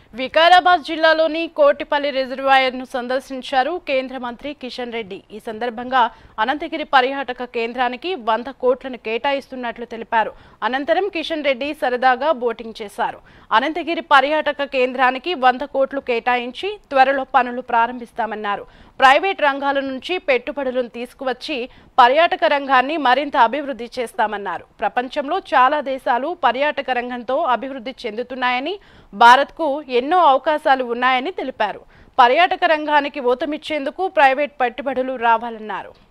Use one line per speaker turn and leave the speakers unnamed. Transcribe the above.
వికారాబాద్ జిల్లాలోని కోటిపల్లి రిజర్వాయర్ను సందర్శించారు కేంద్ర మంత్రి కిషన్ రెడ్డి ఈ సందర్భంగా అనంతగిరి పర్యాటక కేంద్రానికి వంద కోట్లను కేటాయిస్తున్నట్లు తెలిపారు అనంతరం కిషన్ రెడ్డి సరదాగా బోటింగ్ చేశారు అనంతగిరి పర్యాటక కేంద్రానికి వంద కోట్లు కేటాయించి త్వరలో పనులు ప్రారంభిస్తామన్నారు ప్రైవేట్ రంగాల నుంచి పెట్టుబడులను తీసుకువచ్చి పర్యాటక రంగాన్ని మరింత అభివృద్ధి చేస్తామన్నారు ప్రపంచంలో చాలా దేశాలు పర్యాటక రంగంతో అభివృద్ధి చెందుతున్నాయని భారత్కు ఎన్నో అవకాశాలు ఉన్నాయని తెలిపారు పర్యాటక రంగానికి ఊతమిచ్చేందుకు ప్రైవేట్ పెట్టుబడులు రావాలన్నారు